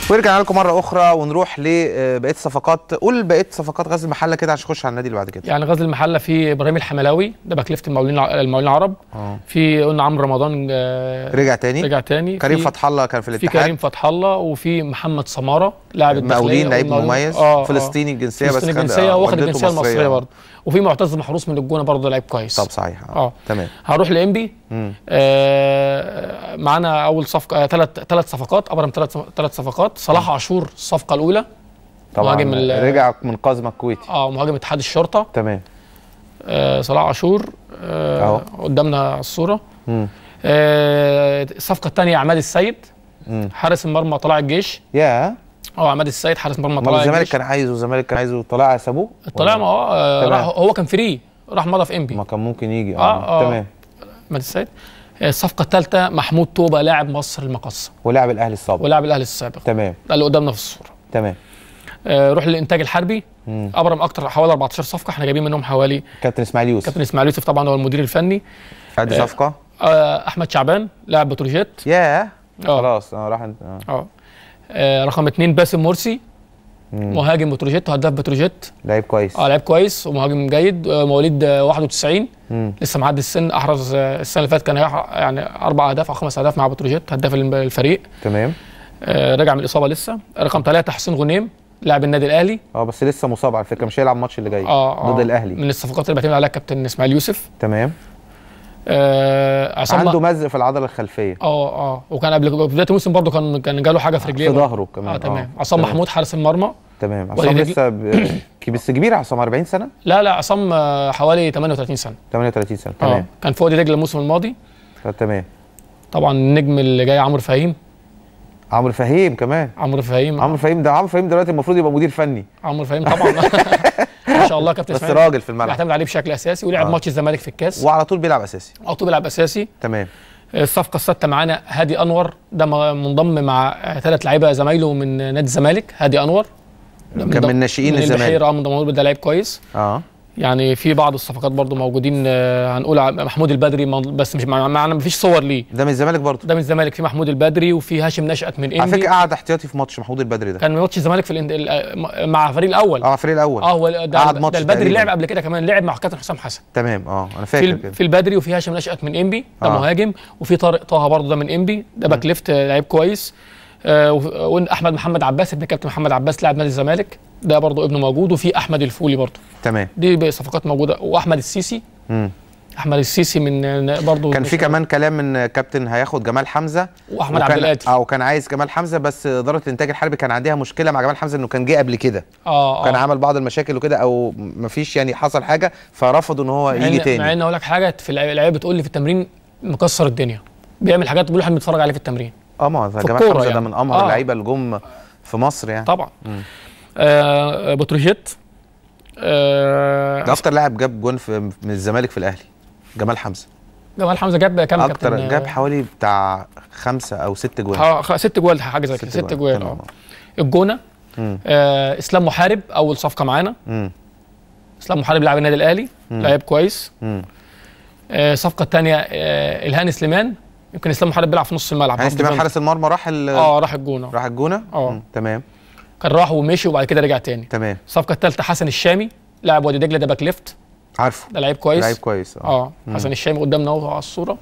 ورجعنا لكم مره اخرى ونروح لبقيه الصفقات قول بقيه صفقات غزل المحله كده عشان نخش على النادي اللي بعد كده يعني غزل المحله في ابراهيم الحملاوي ده باك ليفت المقاولين الع- المقاولين العرب اه في قلنا عمرو رمضان آه، رجع تاني رجع تاني كريم في- فتح الله كان في في الاتحاد كريم فتح الله وفي محمد سماره لاعب مقاولين الداخلية لعيب والمقاولين- مميز آه، آه. فلسطيني الجنسيه بس فلسطيني خد- الجنسيه آه، واخد والدته الجنسيه مصرية. المصريه برضه وفي معتز محروس من الجونه برضه لعيب كويس طب صحيح اه, اه تمام هروح لانبي مم. آه معانا اول صفقه ثلاث ثلاث صفقات ابرم ثلاث ثلاث صفقات صلاح عاشور الصفقه الاولى طبعا مهاجم ال- رجع من قزم الكويتي اه مهاجم اتحاد الشرطه تمام آه صلاح عاشور آه أهو. قدامنا على الصوره مم. آه الصفقه الثانيه عماد السيد مم. حارس المرمى طلائع الجيش يا اه عماد السيد حارس مرمى امال طلائع الزمالك الجيش كان عايزه الزمالك كان عايزه طلع سابوه طلع ما اه آه، تمام. راح هو كان فري راح مضى في انبي ما كان ممكن يجي اه, آه، آه. تمام عماد السيد آه، الصفقه الثالثه محمود توبه لاعب مصر المقصه ولاعب الاهلي السابق ولاعب الاهلي السابق تمام ده اللي قدامنا في الصوره تمام آه، روح للانتاج الحربي مم. ابرم اكتر حوالي 14 صفقه احنا جايبين منهم حوالي كابتن اسماعيل يوسف كابتن اسماعيل يوسف طبعا هو المدير الفني ادي آه. صفقه آه، احمد شعبان لاعب بتروجيت يا اه خلاص اه راح انت اه اه آه، رقم اثنين باسم مرسي مم. مهاجم بتروجيت وهداف بتروجيت لعيب كويس اه لعيب كويس ومهاجم جيد آه، مواليد آه، 91 مم. لسه معدي السن احرز آه، السنه اللي فاتت كان هيح- يعني اربع اهداف او خمس اهداف مع بتروجيت هداف الم- الفريق تمام آه، راجع من الاصابه لسه رقم ثلاثه حسين غنيم لاعب النادي الاهلي اه بس لسه مصاب على فكره مش هيلعب الماتش اللي جاي اه ضد آه، الاهلي من الصفقات اللي بيعتمد عليها كابتن اسماعيل يوسف تمام آه عصام عنده مزق في العضله الخلفيه اه اه وكان قبل في بدايه الموسم برضه كان كان جاله حاجه في رجليه في ظهره كمان اه تمام عصام محمود حارس المرمى تمام وليد عصام رجل- لسه ب... كي- بس كبير عصام 40 سنه لا لا عصام آه، حوالي 38 سنه 38 سنه اه تمام كان في وادي دجله الموسم الماضي آه. تمام طبعا النجم اللي جاي عمرو فهيم عمرو فهيم كمان عمرو فهيم عمرو فهيم ده عمرو فهيم دلوقتي المفروض يبقى مدير فني عمرو فهيم طبعا ما شاء الله كابتن بس اسماعيل راجل في الملعب بيعتمد عليه بشكل اساسي ولعب آه. ماتش الزمالك في الكاس وعلى طول بيلعب اساسي على طول بيلعب اساسي تمام الصفقه السادسه معانا هادي انور ده م- منضم مع ثلاث لعيبه زمايله من نادي الزمالك هادي انور ده كان من ناشئين من الزمالك البحيره اه منضم ده لعيب كويس اه يعني في بعض الصفقات برضو موجودين آه، هنقول ع- محمود البدري من- بس مش مع- معنا مفيش صور ليه ده من الزمالك برضه ده من الزمالك في محمود البدري وفي هاشم نشأت من على انبي فكره قعد احتياطي في ماتش محمود البدري ده كان ماتش الزمالك في الإند... ال- مع الفريق الاول اه الفريق الاول اه هو ده, قعد ده ماتش البدري تقريباً. لعب قبل كده كمان لعب مع كابتن حسام حسن تمام اه انا في, فاكر ال- كده في البدري وفي هاشم نشأت من انبي ده آه. مهاجم وفي طارق طه برضه ده من انبي ده باك ليفت آه، لعيب كويس آه وف- واحمد محمد عباس ابن كابتن محمد عباس لاعب نادي الزمالك ده برضه ابنه موجود وفي احمد الفولي برضه تمام دي صفقات موجوده واحمد السيسي مم. احمد السيسي من برضه كان في كمان كلام ان كابتن هياخد جمال حمزه واحمد وكان- عبد القادر اه وكان عايز جمال حمزه بس اداره الانتاج الحربي كان عندها مشكله مع جمال حمزه انه كان جه قبل كده اه كان آه. عمل بعض المشاكل وكده او مفيش يعني حصل حاجه فرفضوا ان هو مع يجي إن- مع تاني ان اقول لك حاجه في اللعيبه اللعيبة بتقول لي في التمرين مكسر الدنيا بيعمل حاجات بيقول احنا بنتفرج عليه في التمرين اه ما هو في جمال الكورة حمزه ده يعني. من امهر آه. اللعيبه اللي جم في مصر يعني طبعا مم. آه بتروجيت آه ده اكتر لاعب جاب جون في من الزمالك في الاهلي جمال حمزه جمال حمزه جاب كام اكتر كابتن؟ جاب حوالي بتاع خمسة او ست جوان آه، خ- ست جوال حاجه زي كده ست جوال تمام. اه الجونه مم. آه اسلام محارب اول صفقه معانا مم. اسلام محارب لاعب النادي الاهلي مم. لاعب كويس مم. آه الصفقه الثانيه آه الهاني سليمان يمكن اسلام محارب بيلعب في نص الملعب عايز برضه تبقى زي- حارس المرمى راح ال... اه راح الجونه راح الجونه آه. مم. تمام كان راح ومشي وبعد كده رجع تاني تمام الصفقه الثالثه حسن الشامي لاعب وادي دجله ده باك ليفت عارفه ده لعيب كويس لعيب كويس اه اه حسن الشامي قدامنا اهو على الصوره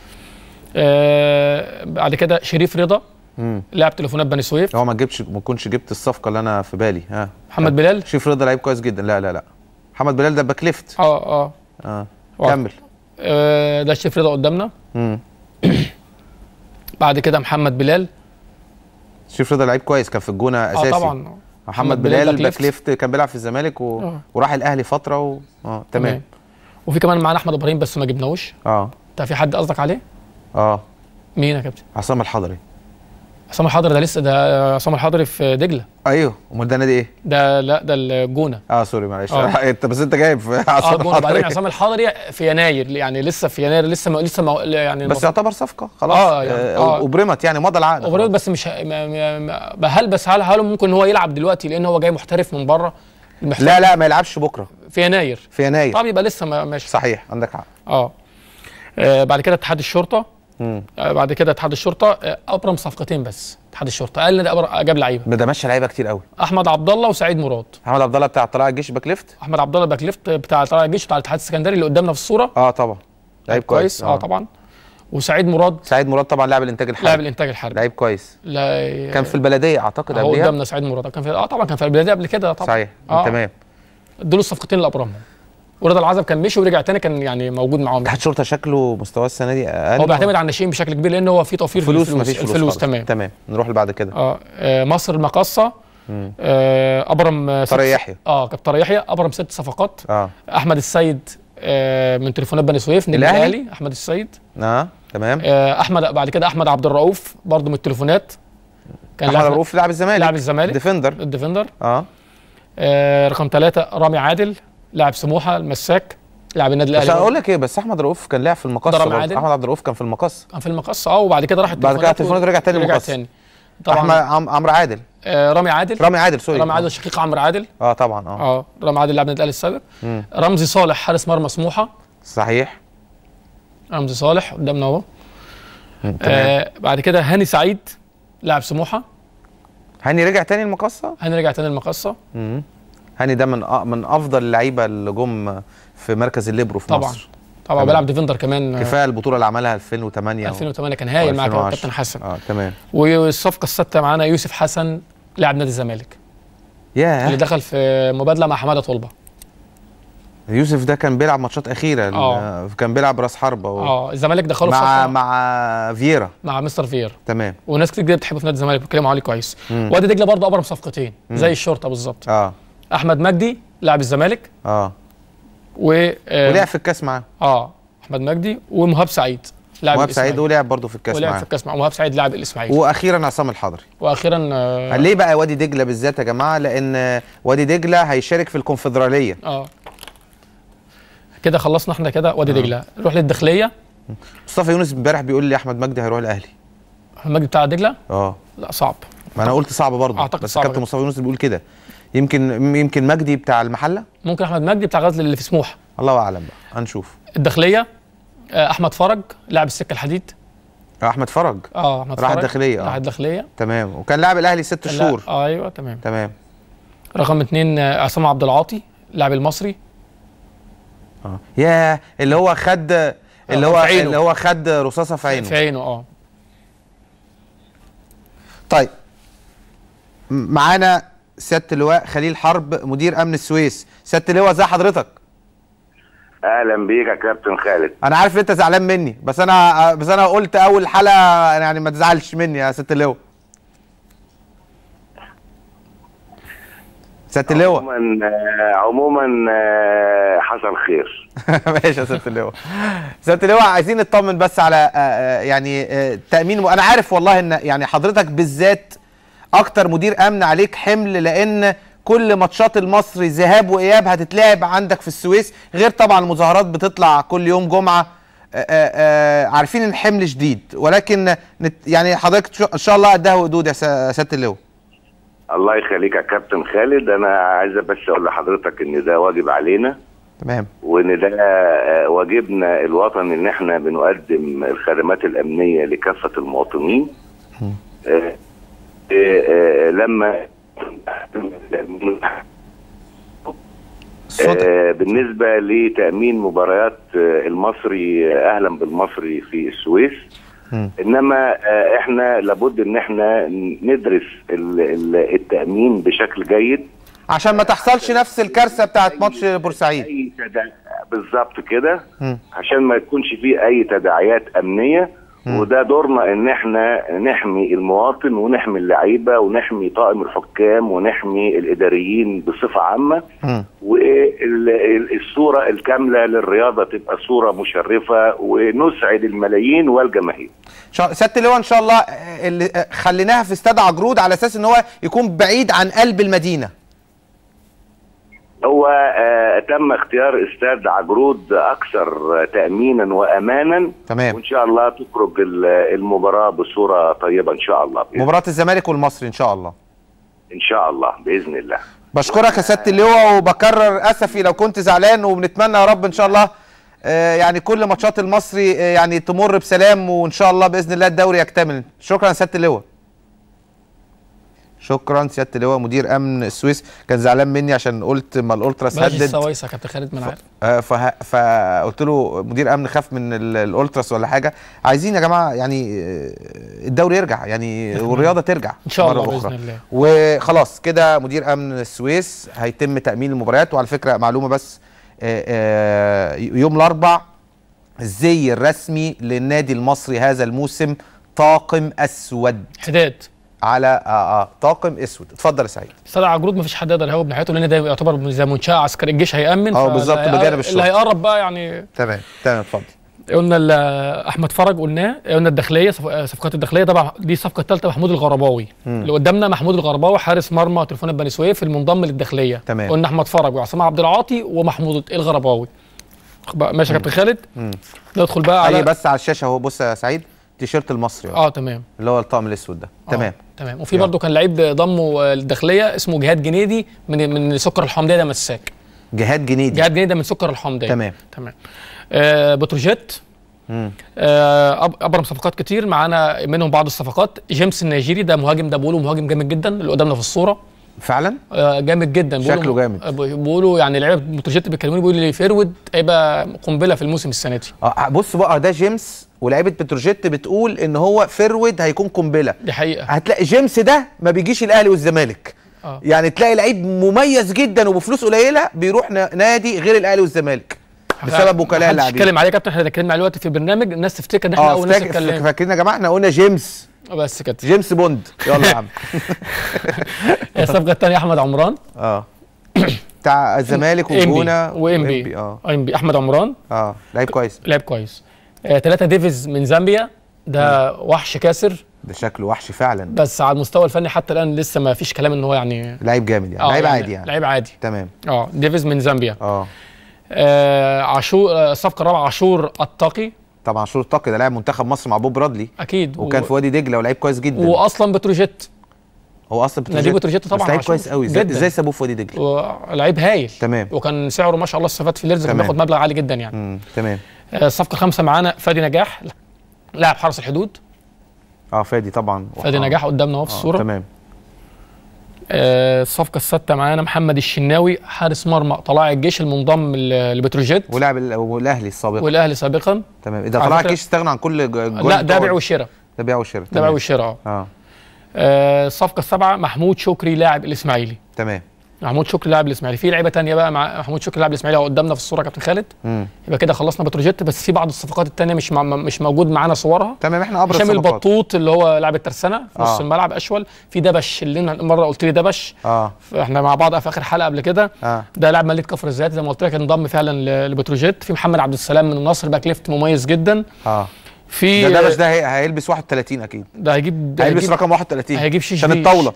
آه بعد كده شريف رضا مم. لاعب تليفونات بني سويف هو ما جبتش ما كنتش جبت الصفقه اللي انا في بالي ها محمد بلال شوف رضا لعيب كويس جدا لا لا لا محمد بلال ده باك ليفت اه اه اه واحد. كمل آه، ده شريف رضا قدامنا مم. بعد كده محمد بلال شوف رضا لعيب كويس كان في الجونه اه اساسي طبعا محمد محمد بلال بلال باك باك ليفت. ليفت كان بيلعب في الزمالك و... آه. وراح الاهلي فتره و... اه تمام وفي كمان معانا احمد ابراهيم بس ما جبناهوش اه انت في حد قصدك عليه اه مين يا كابتن عصام الحضري عصام الحضري ده لسه ده عصام الحضري في دجله ايوه امال ده نادي ايه؟ ده لا ده الجونه اه سوري معلش آه. انت بس انت جايب في اه عصام الجونه بعدين الحضري عصام الحضري في يناير يعني لسه في يناير لسه ما لسه ما يعني بس يعتبر صفقه خلاص آه، يعني، آه. وبرمت يعني مضى العقد اوفرول خلاص. بس مش ه- ما- ما- ما- هل بس هل هل ممكن ان هو يلعب دلوقتي لان هو جاي محترف من بره المحترف لا لا ما يلعبش بكره في يناير في يناير طب يبقى لسه ما ماشي صحيح عندك حق اه آه، بعد كده اتحاد الشرطه مم. آه، بعد كده اتحاد الشرطه آه، ابرم صفقتين بس اتحاد الشرطه اقل نادي أبر- جاب لعيبه ده ماشي لعيبه كتير قوي احمد عبد الله وسعيد مراد محمد عبد الله بتاع طلائع الجيش باك ليفت احمد عبد الله باك ليفت بتاع طلائع الجيش بتاع الاتحاد السكندري اللي قدامنا في الصوره اه طبعا لعيب كويس اه طبعا وسعيد مراد سعيد مراد طبعا لاعب الانتاج لاعب الحربي الانتاج الحربي لعيب كويس لا كان في البلديه اعتقد هو قبلها قدامنا سعيد مراد كان في اه طبعا كان في البلديه قبل كده طبعا صحيح آه. تمام دول الصفقتين اللي ابرمهم ورضا العزب كان مشي ورجع تاني كان يعني موجود معاهم اتحاد الشرطه شكله مستواه السنه دي اقل هو بيعتمد على الناشئين بشكل كبير لان هو في توفير في فلوس الفلوس مفيش فلوس الفلوس خالص. تمام تمام نروح اللي بعد كده اه آه، مصر المقصه آه ابرم آه، ست- طارق يحيى. اه كابتن طارق يحيى ابرم ست صفقات اه احمد السيد آه من تليفونات بني سويف نجم الأهلي؟ الاهلي احمد السيد اه تمام آه احمد بعد كده احمد عبد الرؤوف برضه من التليفونات كان احمد لاعب- رؤوف لاعب الزمالك لاعب الزمالك ديفندر الديفندر اه آه رقم ثلاثة رامي عادل لاعب سموحه المساك لاعب النادي بس الاهلي اقول برضه. لك ايه بس احمد رؤوف كان لاعب في المقص ضرب برضه. عادل. احمد عبد الرؤوف كان في المقص كان في المقص اه وبعد كده راح بعد كده التليفونات رجع تاني رجع المقص. تاني احمد طبعا عم- عمرو عادل آه رامي عادل رامي عادل سوري رامي عادل شقيق عمرو عادل اه طبعا اه اه رامي عادل لاعب النادي الاهلي السابق مم. رمزي صالح حارس مرمى سموحه صحيح رمزي صالح قدامنا اهو مم، تمام آه بعد كده هاني سعيد لاعب سموحه هاني رجع تاني المقصه هاني رجع تاني المقصه مم. هاني ده من أ- من افضل اللعيبه اللي جم في مركز الليبرو في طبعا مصر طبعا تمام. بيلعب ديفندر كمان آه، كفايه البطوله اللي عملها 2008 و- 2008 كان هايل مع 2010. كابتن حسن اه تمام والصفقه السادسه معانا يوسف حسن لاعب نادي الزمالك اللي ياه دخل في مبادله مع حماده طلبه يوسف ده كان بيلعب ماتشات اخيره ال- آه. كان بيلعب راس حربه و... اه الزمالك دخله في مع صفقه مع فييرا مع مستر فير تمام وناس كتير جدا بتحبه في نادي الزمالك بيتكلموا عليه كويس مم. وادي دجله برضه ابرم صفقتين زي الشرطه بالظبط اه احمد مجدي لاعب الزمالك اه و آه، ولعب في الكاس معاه اه احمد مجدي ومهاب سعيد لاعب مهاب سعيد الإسماعيلي. ولعب برضه في الكاس ولعب في معاه الكاس مع مهاب سعيد لاعب الاسماعيلي واخيرا عصام الحضري واخيرا اه, ليه بقى وادي دجله بالذات يا جماعه لان وادي دجله هيشارك في الكونفدراليه آه. كده خلصنا احنا كده وادي دجله نروح للداخليه مصطفى يونس امبارح بيقول لي احمد مجدي هيروح الاهلي احمد مجدي بتاع دجله اه لا صعب ما انا قلت صعب برضه أعتقد بس صعب كابتن جدا. مصطفى يونس بيقول كده يمكن يمكن مجدي بتاع المحله ممكن احمد مجدي بتاع غزل اللي في سموحه الله اعلم بقى هنشوف الداخليه آه احمد فرج لاعب السكه الحديد احمد فرج اه احمد راح فرج الداخلية، آه. راح الداخليه تمام وكان لاعب الاهلي ست لا، شهور آه ايوه تمام تمام رقم اثنين آه، عصام عبد العاطي لاعب المصري اه ياه اللي هو خد اللي آه، هو في عينه. اللي هو خد رصاصه في عينه في عينه اه طيب م- معانا سياده اللواء خليل حرب مدير امن السويس سياده اللواء ازي حضرتك اهلا بيك يا كابتن خالد انا عارف انت زعلان مني بس انا بس انا قلت اول حلقه يعني ما تزعلش مني يا سياده اللواء سياده اللواء عموما آه، عموما آه، حصل خير ماشي يا سياده اللواء سياده اللواء عايزين نطمن بس على آه، آه، يعني آه، تامين وانا عارف والله ان يعني حضرتك بالذات اكتر مدير امن عليك حمل لان كل ماتشات المصري ذهاب واياب هتتلعب عندك في السويس غير طبعا المظاهرات بتطلع كل يوم جمعه آه، آه، آه، عارفين ان حمل شديد ولكن نت- يعني حضرتك شو- ان شاء الله قدها وقدود يا سا- سياده اللواء الله يخليك يا كابتن خالد انا عايز بس اقول لحضرتك ان ده واجب علينا تمام وان ده آه، واجبنا الوطني ان احنا بنقدم الخدمات الامنيه لكافه المواطنين آه، آه، آه، لما الصوت آه، بالنسبه لتامين مباريات آه، المصري آه، اهلا بالمصري في السويس مم. انما آه، احنا لابد ان احنا ندرس ال- ال- التامين بشكل جيد عشان ما تحصلش نفس الكارثه بتاعت ماتش بورسعيد اي تدع... بالظبط كده مم. عشان ما يكونش فيه اي تداعيات امنيه وده دورنا ان احنا نحمي المواطن ونحمي اللعيبه ونحمي طاقم الحكام ونحمي الاداريين بصفه عامه مم. والصوره الكامله للرياضه تبقى صوره مشرفه ونسعد الملايين والجماهير شا- سياده اللواء ان شاء الله آه، اللي آه، خليناها في استاد عجرود على اساس ان هو يكون بعيد عن قلب المدينه هو آه تم اختيار استاد عجرود اكثر تامينا وامانا تمام وان شاء الله تخرج ال- المباراه بصوره طيبه ان شاء الله بإذن, مباراه الزمالك والمصري ان شاء الله ان شاء الله باذن الله بشكرك يا سياده اللواء وبكرر اسفي لو كنت زعلان وبنتمنى يا رب ان شاء الله آه، يعني كل ماتشات المصري آه، يعني تمر بسلام وان شاء الله باذن الله الدوري يكتمل شكرا سياده اللواء شكرا سياده اللواء مدير امن السويس كان زعلان مني عشان قلت ما الالتراس بلاش هدد السوايسه يا كابتن خالد من عارف آه، فه... فقلت له مدير امن خاف من ال- الالتراس ولا حاجه عايزين يا جماعه يعني آه، الدوري يرجع يعني والرياضه ترجع ان شاء الله مرة باذن أخرى. الله وخلاص كده مدير امن السويس هيتم تامين المباريات وعلى فكره معلومه بس آه، آه، يوم الاربع الزي الرسمي للنادي المصري هذا الموسم طاقم اسود حداد على اه اه طاقم اسود اتفضل يا سعيد استدعى عجرود مفيش حد يقدر يهوب ناحيته لان ده يعتبر زي منشاه عسكري الجيش هيامن اه فاللي بالظبط هيقر- بجانب الشرطة. اللي هيقرب بقى يعني تمام تمام اتفضل قلنا ال- احمد فرج قلناه قلنا الداخليه صف- صفقات الداخليه طبعا دي الصفقه الثالثه محمود الغرباوي اللي قدامنا محمود الغرباوي حارس مرمى تليفون بني سويف المنضم للداخليه تمام. قلنا احمد فرج وعصام عبد العاطي ومحمود الغرباوي بقى ماشي يا كابتن خالد ندخل بقى علي على بس على الشاشه اهو بص يا سعيد تيشيرت المصري اه تمام اللي هو الطقم الاسود ده تمام آه. تمام وفي يلا. برضه كان لعيب ضمه الداخليه اسمه جهاد جنيدي من من سكر الحمديه ده مساك جهاد جنيدي جهاد جنيدي ده من سكر الحمديه تمام. تمام آه بتروجيت مم. آه أب- ابرم صفقات كتير معانا منهم بعض الصفقات جيمس النيجيري ده مهاجم ده بيقولوا مهاجم جامد جدا اللي قدامنا في الصوره فعلا آه جامد جدا بيقولوا- شكله جامد. آه، بيقولوا يعني لعيبه بتروجيت بيكلموني بيقولوا لي فيرود هيبقى قنبله في الموسم السنه دي اه بص بقى ده جيمس ولاعيبه بتروجيت بتقول ان هو فيرود هيكون قنبله دي حقيقه هتلاقي جيمس ده ما بيجيش الاهلي والزمالك آه. يعني تلاقي لعيب مميز جدا وبفلوس قليله بيروح ن- نادي غير الاهلي والزمالك بسبب وكلاء محدش اللاعبين اتكلم عليه يا كابتن احنا اتكلمنا عليه دلوقتي في البرنامج الناس تفتكر ان احنا اه اول ناس فاكر اتكلمنا فاكرين يا جماعه احنا قلنا جيمس بس كده جيمس بوند يلا يا عم الصفقه الثانيه احمد عمران اه بتاع الزمالك والجونه وام بي وإنبي، اه ام بي احمد عمران اه لعيب كويس لعب كويس ثلاثة ديفيز من زامبيا ده وحش كاسر ده شكله وحش فعلا بس على المستوى الفني حتى الان لسه ما فيش كلام ان هو يعني لعيب جامد يعني آه، لعيب عادي يعني لعيب عادي تمام اه ديفيز من زامبيا اه آه عاشور آه، الصفقه الرابعه عاشور الطاقي طبعا شور الطاقي ده لاعب منتخب مصر مع بوب برادلي اكيد وكان في وادي دجله ولعيب كويس جدا واصلا بتروجيت هو اصلا نادي بتروجيت طبعا بس لعيب عاشور كويس قوي ازاي جداً. ازاي سابوه في وادي دجله ولعيب هايل تمام. وكان سعره ما شاء الله استفاد في ليرز كان تمام. بياخد مبلغ عالي جدا يعني امم تمام آه، الصفقه الخامسه معانا فادي نجاح لاعب حرس الحدود اه فادي طبعا فادي آه. نجاح قدامنا اهو في آه. الصوره تمام آه، الصفقه السادسه معانا محمد الشناوي حارس مرمى طلائع الجيش المنضم ل- لبتروجيت ولاعب ال- والاهلي السابق والاهلي سابقا تمام ده على طلع فكرة- كيش استغنى عن كل ج- جول لا ده بتوعه. بيع وشراء ده بيع وشراء ده بيع وشراء اه اه آه، الصفقه السابعه محمود شكري لاعب الاسماعيلي تمام محمود شكري لاعب الاسماعيلي في لعيبه تانية بقى مع محمود شكري لاعب الاسماعيلي اهو قدامنا في الصوره يا كابتن خالد امم يبقى كده خلصنا بتروجيت بس في بعض الصفقات التانية مش مع مش موجود معانا صورها تمام احنا ابرز هشام الصفقات. البطوط اللي هو لاعب الترسانه في نص آه. الملعب اشول في دبش اللي أنا مره قلت لي دبش اه احنا مع بعض في اخر حلقه قبل كده اه ده لاعب مليت كفر الزيات زي ما قلت لك انضم فعلا ل- لبتروجيت في محمد عبد السلام من النصر باك ليفت مميز جدا اه في ده دبش ده هي- هيلبس 31 اكيد ده هيجيب ده هيلبس هيجيب رقم 31 هيجيب شيش عشان بيش. الطاوله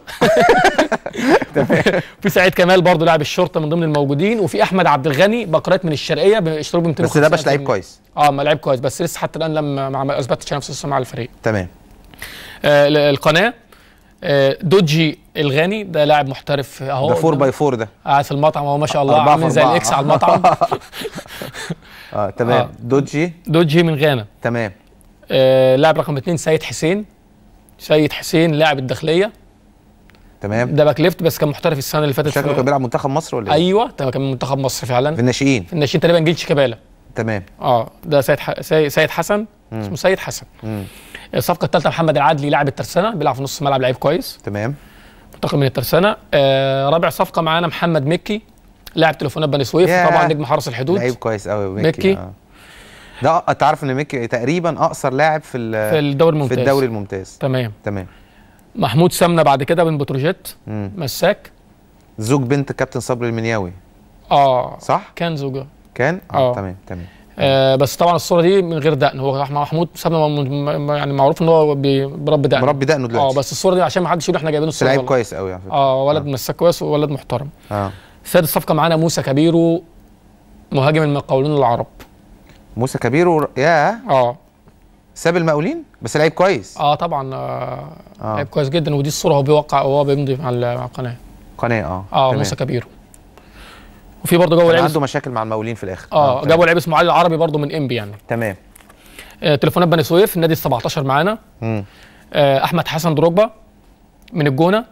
في سعيد كمال برضه لاعب الشرطه من ضمن الموجودين وفي احمد عبد الغني بقرات من الشرقيه بيشتروا ب 250 بس دبش لعيب كويس اه ما لعيب كويس بس لسه حتى الان لم ما ما اثبتش نفسه مع الفريق تمام آه ال- القناه آه دوجي الغاني ده لاعب محترف اهو ده 4 باي 4 ده قاعد في المطعم اهو ما شاء الله أربعة عامل في زي أربعة. الاكس على المطعم اه تمام آه. دوجي دوجي من غانا تمام آه لاعب رقم اثنين سيد حسين سيد حسين لاعب الداخليه تمام ده باك ليفت بس كان محترف السنه اللي فاتت شكله في- كان بيلعب منتخب مصر ولا ايه؟ ايوه ده كان من منتخب مصر فعلا في الناشئين في الناشئين تقريبا جيل شيكابالا تمام اه ده سيد ح... سي- سيد حسن اسمه سيد حسن مم. الصفقه الثالثه محمد العدلي لاعب الترسانه بيلعب في نص الملعب لعيب كويس تمام منتقل من الترسانه آه رابع صفقه معانا محمد مكي لاعب تليفونات بني سويف ياه. طبعا نجم حرس الحدود لعيب كويس قوي ميكي, ميكي. آه. ده انت عارف ان ميكي تقريبا اقصر لاعب في ال- في الدوري في الممتاز الدوري الممتاز تمام تمام محمود سمنه بعد كده من بتروجيت مم. مساك زوج بنت كابتن صبري المنياوي اه صح كان زوجه كان آه. تمام تمام آه بس طبعا الصوره دي من غير دقن هو أحمد محمود سمنه م- م- يعني معروف ان هو بي- بربي دقن مربي دقنه اه دلوقتي بس الصوره دي عشان ما حدش يقول احنا جايبين بس الصوره لعيب غلط. كويس قوي على فكره اه ولد مساك كويس وولد محترم اه سادس صفقه معانا موسى كبيرو مهاجم المقاولون العرب موسى كبير و... ياه اه ساب المقاولين بس لعيب كويس اه طبعا آه آه. لعيب كويس جدا ودي الصوره هو بيوقع وهو بيمضي مع ال- مع القناه قناه اه اه تمام. موسى كبيرو وفي برضه جابوا كان لعيب عنده مشاكل مع المقاولين في الاخر اه تمام. جابوا لعيب اسمه علي العربي برضه من انبي يعني تمام آه تليفونات بني سويف النادي ال 17 معانا مم. آه احمد حسن دروجبا من الجونه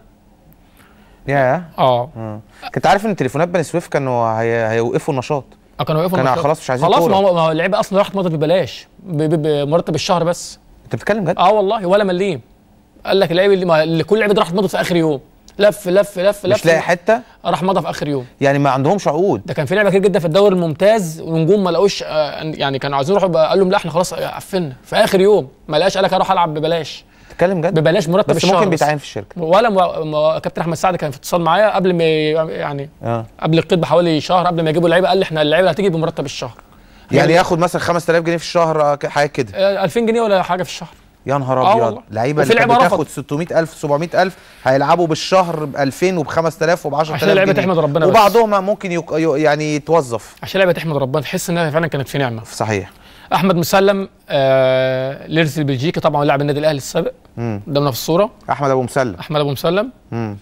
يا اه كنت عارف ان تليفونات بني سويف كانوا هي... هيوقفوا النشاط آه، كانوا وقفوا كانوا الماتشات. خلاص مش عايزين خلاص كورة. ما هو ما هو اللعيبه اصلا راحت مضت ببلاش ب- ب- بمرتب الشهر بس انت بتتكلم جد اه والله ولا مليم قال لك اللعيب اللي, ما... اللي كل لعيبه راحت مضت في اخر يوم لف لف لف لف مش لاقي حته راح مضى في اخر يوم يعني ما عندهمش عقود ده كان في لعبه كتير جدا في الدوري الممتاز ونجوم ما لقوش آه، يعني كانوا عايزين يروحوا بقى- قال لهم لا احنا خلاص قفلنا في اخر يوم ما لقاش قال لك اروح العب ببلاش بتتكلم جد ببلاش مرتب بس الشهر ممكن بس. بيتعين في الشركه ولا م... م... كابتن احمد سعد كان في اتصال معايا قبل ما ي- يعني اه قبل القيد بحوالي شهر قبل ما يجيبوا اللعيبه قال لي احنا اللعيبه هتيجي بمرتب الشهر يعني ياخد مثلا 5000 جنيه في الشهر آه، ك- حاجه كده آه، 2000 جنيه ولا حاجه في الشهر يا نهار آه ابيض والله. لعيبه وفي اللي كانت لعيبة بتاخد رفض. 600000 700000 هيلعبوا بالشهر ب 2000 وب 5000 وب 10000 عشان اللعيبة جنيه. تحمد ربنا بس. وبعضهم ممكن يق... ي- يعني يتوظف عشان لعبه تحمد ربنا تحس انها فعلا كانت في نعمه صحيح احمد مسلم آه ليرث البلجيكي طبعا لاعب النادي الاهلي السابق امم قدامنا في الصوره احمد ابو مسلم احمد ابو مسلم امم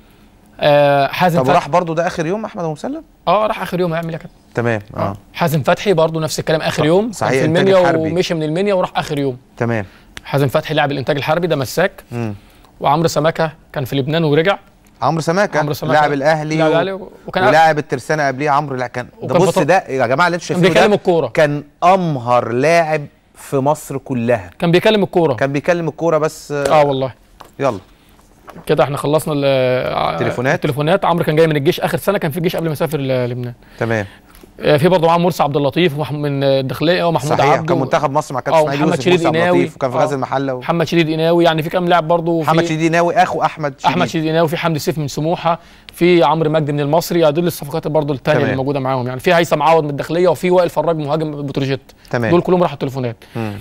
آه حازم طب فتحي راح برضو ده اخر يوم احمد ابو مسلم اه راح اخر يوم هيعمل ايه كده تمام اه حازم فتحي برضه نفس الكلام اخر صح- يوم كان صحيح، في إنتاج المنيا الحربي. ومشي من المنيا وراح اخر يوم تمام حازم فتحي لاعب الانتاج الحربي ده مساك امم وعمرو سمكه كان في لبنان ورجع عمرو سماكه عمرو سماكة لاعب الاهلي لاعب و... الأهلي وكان ولاعب الترسانه قبليه عمرو لا كان ده وكان بص بطل- ده يا جماعه اللي انتوا كان شايفينه بيكلم ده الكوره كان امهر لاعب في مصر كلها كان بيكلم الكوره كان بيكلم الكوره بس اه والله يلا كده احنا خلصنا ال- تليفونات. التليفونات عمرو كان جاي من الجيش اخر سنه كان في الجيش قبل ما يسافر ل- لبنان تمام آه، في برضه معاه مرسي عبد اللطيف ومح- من الداخليه ومحمود صحيح عبده كان منتخب مصر مع كابتن اه اسماعيل ومحمد يوسف شريف وموسى عبد إناوي. اللطيف وكان في اه. غزل المحله و... محمد شديد قناوي يعني في كام لاعب برضه محمد في شديد إناوي اخو احمد شديد احمد شديد قناوي في حمدي سيف من سموحه في عمرو مجدي من المصري دول الصفقات برضه الثانيه تمام. اللي موجوده معاهم يعني في هيثم عوض من الداخليه وفي وائل فراج مهاجم بتروجيت تمام دول كلهم راحوا التليفونات مم.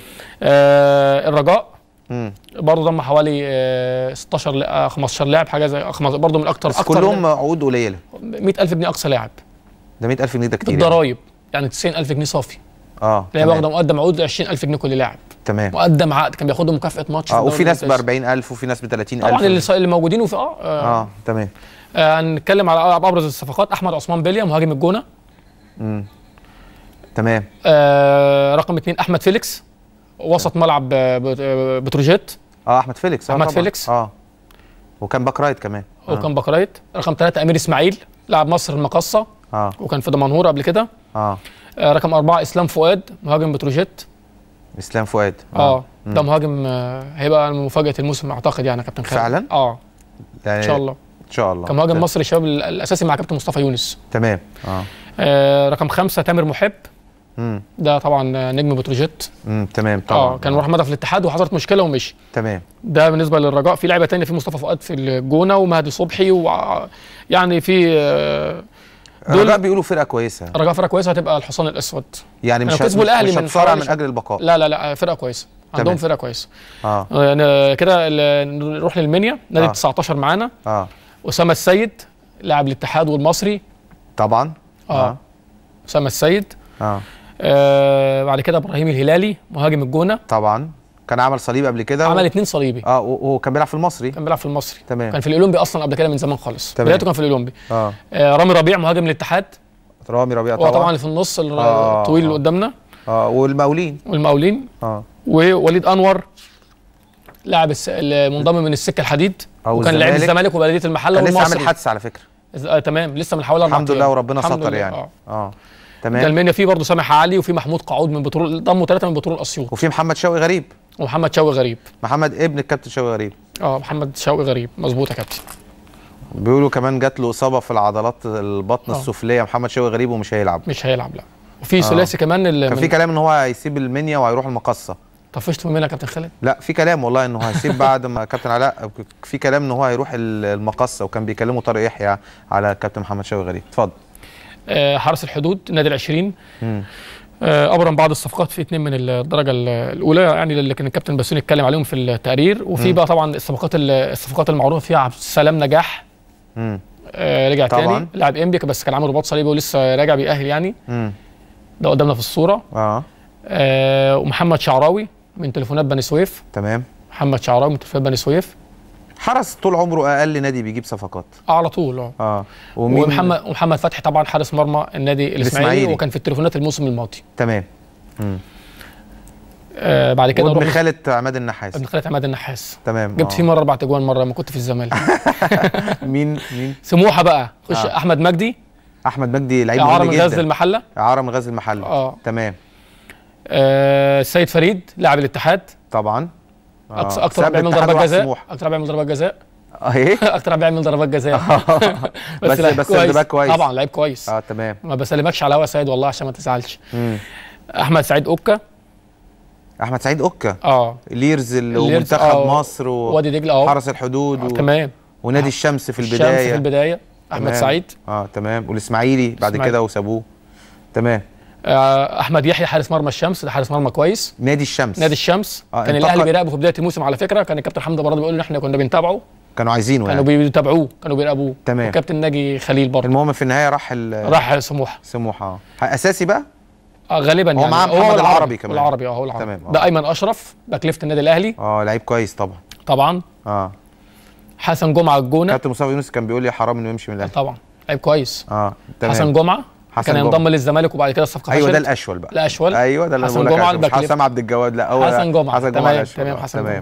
آه الرجاء مم. برضه ضم حوالي آه 16 لا- آه، 15 لاعب حاجه زي خمس- برضه من اكتر بس اكتر كلهم عقود قليله 100000 جنيه اقصى لاعب ده 100000 جنيه ده كتير يعني. بالضرايب يعني 90000 جنيه صافي اه لاعب تمام. واخده مقدم عقود 20000 جنيه كل لاعب تمام مقدم عقد كان بياخدوا مكافاه ماتش اه في الدوري وفي ناس ب الممتاز. 40000 وفي ناس ب 30000 طبعا اللي اللي موجودين وفي اه, آه. اه تمام آه هنتكلم على ابرز الصفقات احمد عثمان بيليا مهاجم الجونه مم. تمام آه رقم اثنين احمد فيليكس وسط ملعب آه، بت- آه، بتروجيت اه احمد فيليكس آه أحمد طبعاً. فيليكس. اه وكان باك رايت كمان آه. وكان بكرايت رقم ثلاثة امير اسماعيل لاعب مصر المقصه اه وكان في دمنهور قبل كده اه آه رقم أربعة اسلام فؤاد مهاجم بتروجيت اسلام فؤاد اه مم. ده مهاجم آه هيبقى مفاجاه الموسم اعتقد يعني يا كابتن خالد فعلا؟ اه يعني ان شاء الله ان شاء الله كمهاجم تمام. مصري الشباب ال- الاساسي مع كابتن مصطفى يونس تمام اه آه رقم خمسة تامر محب امم ده طبعا آه، نجم بتروجيت امم تمام طبعا اه كان راح مضى في الاتحاد وحصلت مشكله ومشي تمام ده بالنسبه للرجاء في لعيبه تانية في مصطفى فؤاد في الجونه ومهدي صبحي و يعني في آه، دول- الرجاء بيقولوا فرقه كويسه رجاء فرقه كويسه هتبقى الحصان الاسود يعني مش كانوا كسبوا الأهلي مش من هتصارع حوالي من شهر. اجل البقاء لا لا لا فرقه كويسه عندهم تمام. فرقه كويسه اه آه، كده ال- نروح للمنيا نادي آه. 19 معانا اه اسامه السيد لاعب الاتحاد والمصري طبعا اه اسامه السيد اه آه بعد كده ابراهيم الهلالي مهاجم الجونه طبعا كان عمل صليب قبل كده عمل و... اتنين صليبي اه و- وكان بيلعب في المصري كان بيلعب في المصري تمام كان في الاولمبي اصلا قبل كده من زمان خالص تمام. بدايته كان في الاولمبي اه آه رامي ربيع مهاجم الاتحاد رامي ربيع هو طبعا طبعا اللي في النص ال- آه، الطويل اللي آه. قدامنا اه والمقاولين والمقاولين اه ووليد انور لاعب الس... المنضم من السكه الحديد أو وكان لاعب الزمالك. الزمالك وبلديه المحله كان لسه والمصري عامل حادثه على فكره آه تمام لسه من حوالي اربع الحمد أيام. لله وربنا الحمد ستر لله، يعني اه اه ده تمام المنيا فيه برضه سامح علي وفي محمود قعود من بترول ضموا ثلاثه من بترول اسيوط وفي محمد شوقي غريب ومحمد شوقي غريب محمد ابن الكابتن شوقي غريب اه محمد شوقي غريب مظبوط يا كابتن بيقولوا كمان جات له اصابه في العضلات البطن آه. السفليه محمد شوقي غريب ومش هيلعب مش هيلعب لا وفي ثلاثي كمان اللي كان من... في كلام ان هو هيسيب المنيا وهيروح المقصه طفشت من منها يا كابتن خالد لا في كلام والله انه هيسيب بعد ما كابتن علاء في كلام ان هو هيروح ال- المقصه وكان بيكلموا طارق يحيى على كابتن محمد شوقي غريب اتفضل آه حرس الحدود النادي العشرين مم. آه ابرم بعض الصفقات في اثنين من الدرجه ال- الاولى يعني اللي كان الكابتن بسوني اتكلم عليهم في التقرير وفي بقى طبعا الصفقات ال- الصفقات المعروفه فيها عبد السلام نجاح مم. آه رجع طبعاً. تاني لاعب انبي بس كان عامل رباط صليبي ولسه راجع بيأهل يعني مم. ده قدامنا في الصوره اه آه ومحمد شعراوي من تليفونات بني سويف تمام محمد شعراوي من تليفونات بني سويف حرس طول عمره اقل نادي بيجيب صفقات على طول اه اه ومحمد ومحمد فتحي طبعا حارس مرمى النادي الاسماعيلي الإسماعيلي. وكان في التليفونات الموسم الماضي تمام آه بعد كده وابن نروح خالة عماد النحاس ابن خالد عماد النحاس تمام جبت آه. فيه مره اربع اجوان مره ما كنت في الزمالك مين مين سموحه بقى خش آه. احمد مجدي احمد مجدي لعيب اعاره مهم من غزل جدا المحله اعاره من غزل المحله اه تمام آه السيد فريد لاعب الاتحاد طبعا آه. اكثر اكثر ساب لاعب بيعمل الاتحاد ضربات وراح جزاء سموحة. اكثر لاعب بيعمل ضربات جزاء اه ايه اكثر لاعب بيعمل ضربات جزاء بس لعيب بس ده بقى كويس طبعا لعيب كويس اه تمام ما بسلمكش على هوا سيد والله عشان ما تزعلش مم. احمد سعيد اوكا احمد سعيد اوكا اه ليرز ال- الليرز، ومنتخب آه، مصر و... وادي دجله اه حرس الحدود و... تمام ونادي الشمس في الشمس البدايه في البدايه احمد تمام. سعيد اه تمام والاسماعيلي بعد إسماعيلي. كده وسابوه تمام آه احمد يحيى حارس مرمى الشمس ده حارس مرمى كويس نادي الشمس نادي الشمس آه، كان انتقل- الاهلي بيراقبه في بدايه الموسم على فكره كان الكابتن حمدي برضه بيقول ان احنا كنا بنتابعه كانوا عايزينه كانوا يعني بيتابعوه كانوا بيراقبوه تمام. وكابتن ناجي خليل برضه المهم في النهايه راح ال- راح سموحه سموحه اه اساسي بقى آه غالبا هو يعني معاه محمد والعربي العربي كمان. العربي اه هو العربي تمام، آه. ده ايمن اشرف باك ليفت النادي الاهلي اه لعيب كويس طبعا طبعا اه حسن جمعه الجونه كابتن مصطفى يونس كان بيقول لي حرام انه يمشي من الاهلي طبعا لعيب كويس اه تمام حسن جمعه حسن كان جمعة. ينضم للزمالك وبعد كده الصفقه ايوه ده فشلت. الاشول بقى الاشول ايوه ده اللي حسن بقول لك جمعة عليه. مش الباك ليفت. حسام عبد الجواد لا هو حسن جمعة. حسن جمعه تمام، الأشول. تمام، آه، حسن تمام جمعة.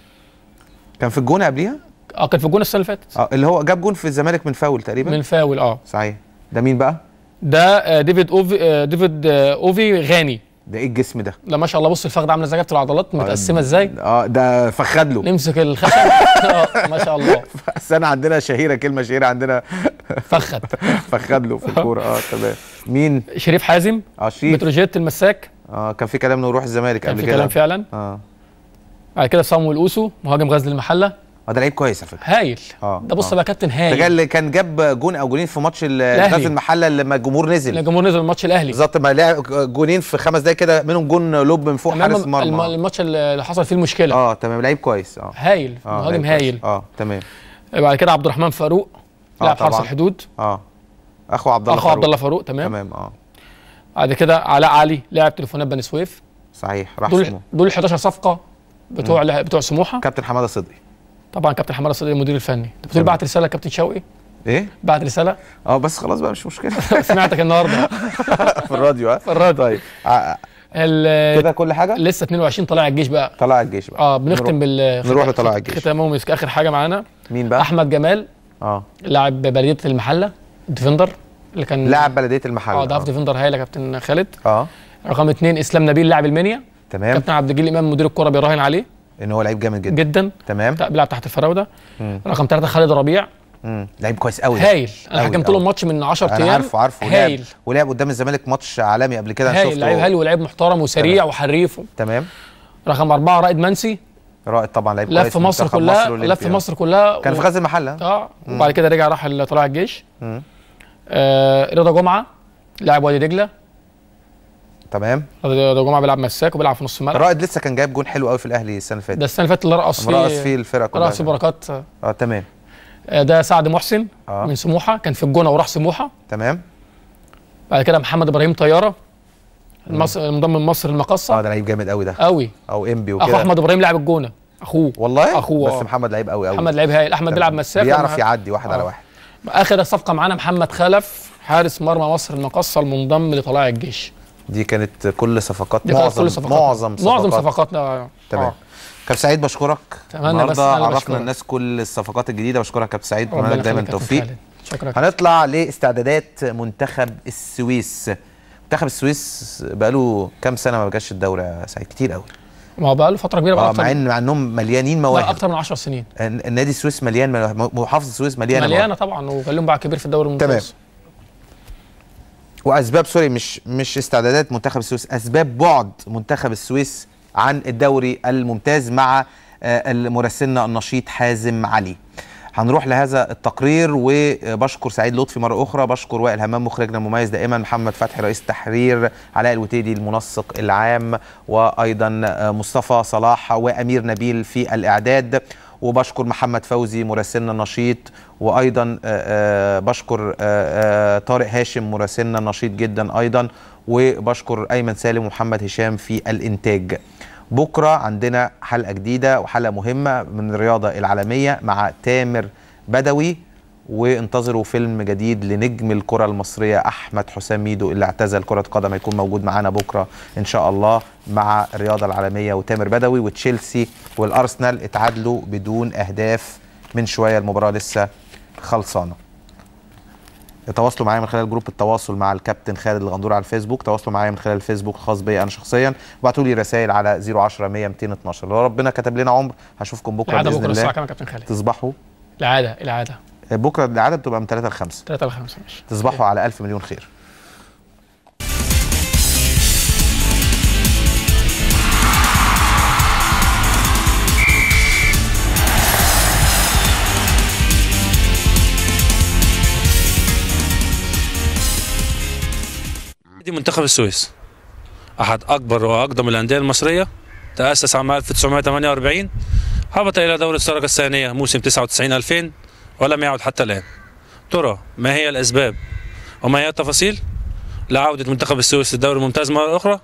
كان في الجونه قبليها اه كان في الجونه السنه اللي فاتت اه اللي هو جاب جون في الزمالك من فاول تقريبا من فاول اه صحيح ده مين بقى ده آه، ديفيد اوفي آه، ديفيد آه، اوفي غاني ده ايه الجسم ده لا ما شاء الله بص الفخذ عامله ازاي جابت العضلات متقسمه ازاي اه ده فخد له نمسك الخشب اه ما شاء الله بس انا عندنا شهيره كلمه شهيره عندنا فخد فخد له في الكوره اه تمام مين شريف حازم اه شريف بتروجيت المساك اه كان في كلام انه يروح الزمالك كان قبل في كده كلام فعلا اه بعد كده صامويل اوسو مهاجم غزل المحله اه ده لعيب كويس على فكره هايل اه ده بص آه. بقى كابتن ده هايل كان اللي كان جاب جون او جونين في ماتش ال- الأهلي. غزل المحله لما الجمهور نزل الجمهور نزل الماتش الاهلي بالظبط ما لعب جونين في خمس دقايق كده منهم جون لوب من فوق حارس تمام الم- مرمى الماتش اللي حصل فيه المشكله اه تمام لعيب كويس اه هايل اه مهاجم لعيب كويس. هايل اه تمام بعد كده عبد الرحمن فاروق آه، لاعب حرس طبعاً. الحدود اه اخو عبد الله اخو عبد فاروق. الله فاروق تمام تمام اه بعد كده علاء علي لاعب تليفونات بني سويف صحيح راح دول سمو دول 11 صفقه بتوع بتوع سموحه كابتن حماده صدقي طبعا كابتن حماده الصديق المدير الفني انت بتقول تمام. بعت رساله لكابتن شوقي ايه بعت رساله اه بس خلاص بقى مش مشكله سمعتك النهارده في الراديو ها في الراديو طيب آه، ال- كده كل حاجه لسه 22 طالع الجيش بقى طلع الجيش بقى اه بنختم بال نروح لطلائع الجيش. ختامهم مسك اخر حاجه معانا مين بقى احمد جمال اه لاعب بلديه المحله ديفندر اللي كان لاعب بلديه المحل اه ده في ديفندر هايل يا كابتن خالد اه رقم اثنين اسلام نبيل لاعب المنيا تمام كابتن عبد الجليل امام مدير الكره بيراهن عليه ان هو لعيب جامد جدا جدا تمام بتاع- بيلعب تحت الفراوده مم. رقم ثلاثه خالد ربيع مم. لعيب كويس قوي ده. هايل انا أوي، حكمت له أوي. الماتش من 10 ايام انا عارفه عارفه ولعب هايل ولعب قدام الزمالك ماتش عالمي قبل كده أنا هايل شفته لعيب هايل ولعيب محترم وسريع وحريف تمام رقم أربعة رائد منسي رائد طبعا لعيب كويس لف مصر منتخب كلها والأولمبياد. لف مصر كلها كان و- في غزل المحله اه وبعد كده رجع راح ال- طلائع الجيش مم. آه رضا جمعه لاعب وادي دجله تمام رضا جمعه بيلعب مساك وبيلعب في نص الملعب رائد لسه كان جايب جون حلو قوي في الاهلي السنه اللي ده فاتت السنه اللي فاتت اللي رقص فيه رقص فيه الفرقه كلها رقص بركات اه تمام آه ده سعد محسن اه من سموحه كان في الجونه وراح سموحه تمام بعد كده محمد ابراهيم طياره المصر منضم من مصر اه المقصه ده لعيب جامد قوي ده قوي او انبي اخو وكده احمد ابراهيم لاعب الجونه اخوه والله أخوه، بس آه. محمد لعيب قوي قوي محمد لعيب هايل احمد بيلعب مساك بيعرف ومع- يعدي واحد على آه. واحد اخر صفقه معانا محمد خلف حارس مرمى مصر المقصه المنضم لطلائع الجيش دي كانت كل صفقات دي كانت معظم كل صفقاتنا. معظم معظم صفقات صفقاتنا تمام آه. كابتن سعيد بشكرك أتمنى بس النهارده أنا عرفنا بشكرك. الناس كل الصفقات الجديده بشكرك كابتن سعيد ربنا اتمنى لك دايما يخليك يا كابتن التوفيق خالد. شكرا هنطلع لاستعدادات منتخب السويس منتخب السويس بقاله كام سنه ما بقاش الدوري يا سعيد كتير قوي ما هو بقى له فتره كبيره بقى اه أكتر- مع ان مع انهم مليانين لا مواهب اكتر من 10 سنين الن- النادي السويس مليان مواهب. محافظه السويس مليانه مليانه مواهب. طبعا وكان لهم باع كبير في الدوري الممتاز واسباب سوري مش مش استعدادات منتخب السويس اسباب بعد منتخب السويس عن الدوري الممتاز مع آه، مراسلنا النشيط حازم علي هنروح لهذا التقرير وبشكر سعيد لطفي مره اخرى بشكر وائل همام مخرجنا المميز دائما محمد فتحي رئيس التحرير علاء الوتيدي المنسق العام وايضا آه، مصطفى صلاح وامير نبيل في الاعداد وبشكر محمد فوزي مراسلنا النشيط وايضا آه، آه، بشكر آه، آه، طارق هاشم مراسلنا النشيط جدا ايضا وبشكر ايمن سالم ومحمد هشام في الانتاج بكره عندنا حلقه جديده وحلقه مهمه من الرياضه العالميه مع تامر بدوي وانتظروا فيلم جديد لنجم الكره المصريه احمد حسام ميدو اللي اعتزل كره قدم هيكون موجود معانا بكره ان شاء الله مع الرياضه العالميه وتامر بدوي وتشيلسي والارسنال اتعادلوا بدون اهداف من شويه المباراه لسه خلصانه تواصلوا معايا من خلال جروب التواصل مع الكابتن خالد الغندور على الفيسبوك تواصلوا معايا من خلال الفيسبوك الخاص بيا انا شخصيا وابعتوا لي رسائل على 010 100 212 لو ربنا كتب لنا عمر هشوفكم بكره العاده باذن بكره الساعه الله كام يا كابتن خالد تصبحوا العاده العاده بكره العاده بتبقى من 3 ل 5 3 ل 5 ماشي تصبحوا على ألف مليون خير نادي منتخب السويس أحد أكبر وأقدم الأندية المصرية تأسس عام 1948 هبط إلى دوري الدرجة الثانية موسم 99 2000 ولم يعد حتى الآن ترى ما هي الأسباب وما هي التفاصيل لعودة منتخب السويس للدوري الممتاز مرة أخرى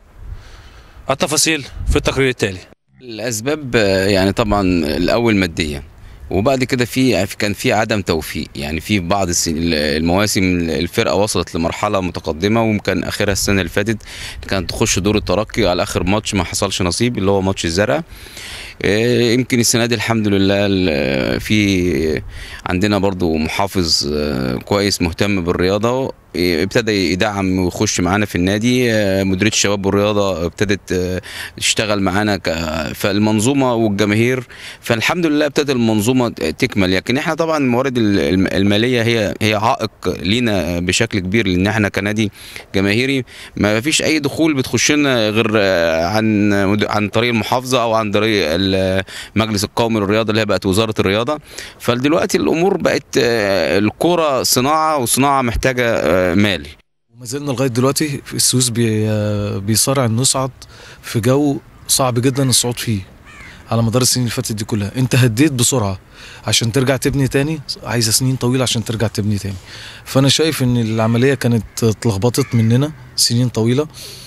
التفاصيل في التقرير التالي الاسباب آه، يعني طبعا الاول ماديه وبعد كده في كان في عدم توفيق يعني في بعض السن- المواسم الفرقه وصلت لمرحله متقدمه وكان اخرها السنه اللي فاتت كانت تخش دور الترقي على اخر ماتش ما حصلش نصيب اللي هو ماتش الزرقاء آه، يمكن السنه دي الحمد لله ال- في عندنا برضو محافظ آه، كويس مهتم بالرياضه آه، ابتدى يدعم ويخش معانا في النادي آه، مديريه الشباب والرياضه ابتدت آه، تشتغل معانا ك- فالمنظومه والجماهير فالحمد لله ابتدت المنظومه تكمل لكن احنا طبعا الموارد ال- الم- الماليه هي هي عائق لينا بشكل كبير لان احنا كنادي جماهيري ما فيش اي دخول بتخش لنا غير آه، عن مد- عن طريق المحافظه او عن طريق المجلس القومي للرياضه اللي هي بقت وزاره الرياضه فدلوقتي الامور بقت آه، الكوره صناعه وصناعه محتاجه آه، مال وما زلنا لغايه دلوقتي في السويس بي بيصارع انه يصعد في جو صعب جدا الصعود فيه على مدار السنين اللي فاتت دي كلها انت هديت بسرعه عشان ترجع تبني تاني عايزه سنين طويله عشان ترجع تبني تاني فانا شايف ان العمليه كانت اتلخبطت مننا سنين طويله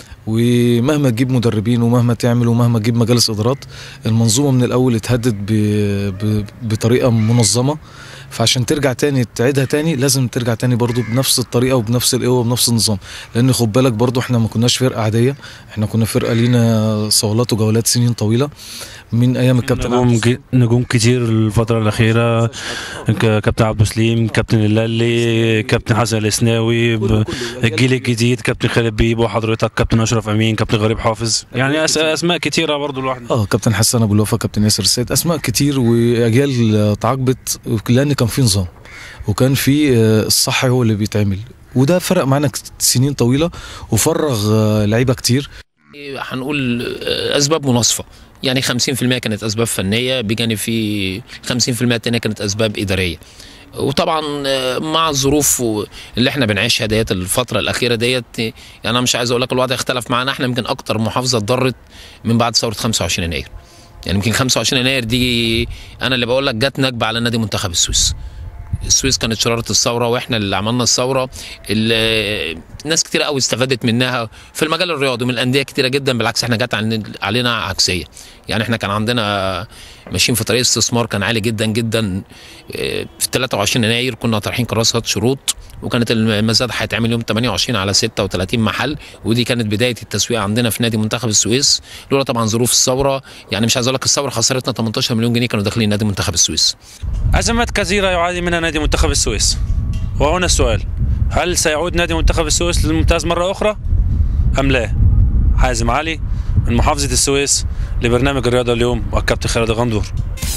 ومهما تجيب مدربين ومهما تعمل ومهما تجيب مجالس ادارات المنظومه من الاول اتهدت ب... ب... بطريقه منظمه فعشان ترجع تاني تعيدها تاني لازم ترجع تاني برضو بنفس الطريقه وبنفس القوه وبنفس النظام لان خد بالك برضو احنا ما كناش فرقه عاديه احنا كنا فرقه لينا صولات وجولات سنين طويله من ايام الكابتن نجوم عبد ج- نجوم كتير الفترة الأخيرة ك- كابتن عبد السليم كابتن اللالي كابتن حسن الإسناوي ب- الجيل الجديد كابتن خالد بيبو حضرتك كابتن أشرف أمين كابتن غريب حافظ يعني أس- أسماء كتيرة برضو الواحد اه كابتن حسن ابو الوفا كابتن ياسر السيد اسماء كتير واجيال تعاقبت لان كان في نظام وكان في آه، الصح هو اللي بيتعمل وده فرق معانا كت- سنين طويله وفرغ آه، لعيبه كتير هنقول اسباب مناصفه يعني 50% كانت اسباب فنيه بجانب في 50% التانيه كانت اسباب اداريه وطبعا آه، مع الظروف و- اللي احنا بنعيشها ديت الفتره الاخيره ديت يعني انا مش عايز اقول لك الوضع اختلف معانا احنا يمكن اكتر محافظه اتضرت من بعد ثوره 25 يناير يعني يمكن 25 يناير دي انا اللي بقول لك جت نكبه على نادي منتخب السويس السويس كانت شرارة الثورة واحنا اللي عملنا الثورة اللي ناس كتير قوي استفادت منها في المجال الرياضي من الأندية كتيرة جدا بالعكس احنا جت عن- علينا عكسية يعني احنا كان عندنا ماشيين في طريق استثمار كان عالي جدا جدا اه، في 23 يناير كنا طرحين كراسة شروط وكانت المزاد هيتعمل يوم 28 على 36 محل ودي كانت بدايه التسويق عندنا في نادي منتخب السويس لولا طبعا ظروف الثوره يعني مش عايز اقول لك الثوره خسرتنا 18 مليون جنيه كانوا داخلين نادي منتخب السويس أزمات كثيرة يعاني منها نادي منتخب السويس وهنا السؤال هل سيعود نادي منتخب السويس للممتاز مرة أخرى أم لا حازم علي من محافظة السويس لبرنامج الرياضة اليوم والكابتن خالد غندور